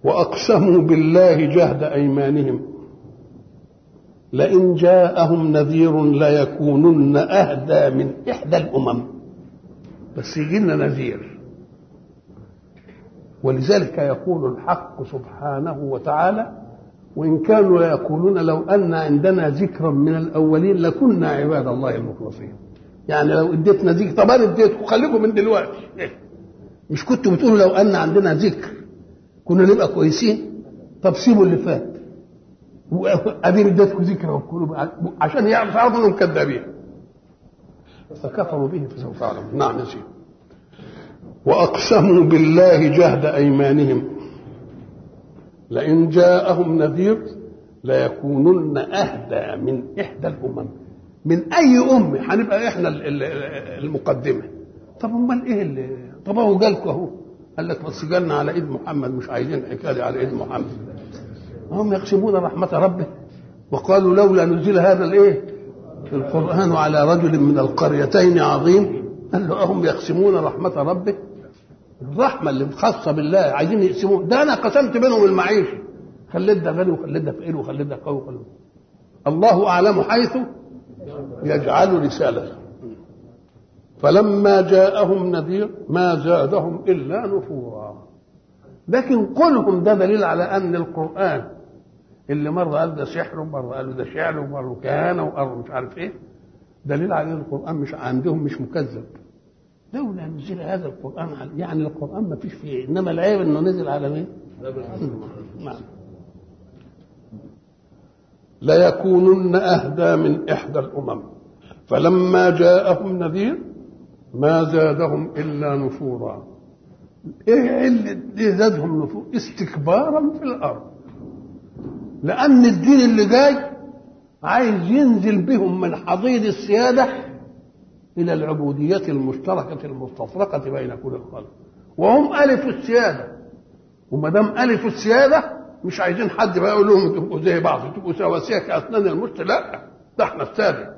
وأقسموا بالله جهد أيمانهم لئن جاءهم نذير ليكونن أهدى من إحدى الأمم بس يجي لنا نذير ولذلك يقول الحق سبحانه وتعالى وإن كانوا ليقولون لو أن عندنا ذكرا من الأولين لكنا عباد الله المخلصين يعني لو اديتنا ذكر طب انا اديتكم خليكم من دلوقتي مش كنتوا بتقولوا لو ان عندنا ذكر كنا نبقى كويسين طب سيبوا اللي فات اديني اديتكم ذكر وكلوا عشان يعرف يعرفوا انهم كذابين فكفروا به فسوف يعلمون نعم يا سيدي واقسموا بالله جهد ايمانهم لئن جاءهم نذير ليكونن اهدى من احدى الامم من اي ام هنبقى احنا المقدمه طب امال ايه اللي طب هو جالكوا اهو قال لك بس جالنا على ايد محمد مش عايزين حكايه على ايد محمد هم يقسمون رحمه ربه وقالوا لولا نزل هذا الايه القران على رجل من القريتين عظيم قال له هم يقسمون رحمه ربه الرحمه اللي خاصه بالله عايزين يقسموه ده انا قسمت بينهم المعيشه خليت ده غني وخليت ده فقير وخليت ده قوي وخليت الله اعلم حيث يجعل رسالته فلما جاءهم نذير ما زادهم الا نفورا لكن قولهم ده دليل على ان القران اللي مره قال ده سحر ومره قالوا ده شعر ومره كهانه ومره مش عارف ايه دليل على ان القران مش عندهم مش مكذب لولا نزل هذا القران على يعني القران ما فيش فيه انما العيب انه نزل على مين؟ نعم ليكونن اهدى من احدى الامم فلما جاءهم نذير ما زادهم الا نفورا ايه اللي زادهم نفور استكبارا في الارض لان الدين اللي جاي عايز ينزل بهم من حضيض السياده الى العبوديه المشتركه المستفرقه بين كل الخلق وهم الفوا السياده وما دام الفوا السياده مش عايزين حد بقى يقول لهم تبقوا زي بعض تبقوا سواسيه كاسنان المشت لا ده احنا الساده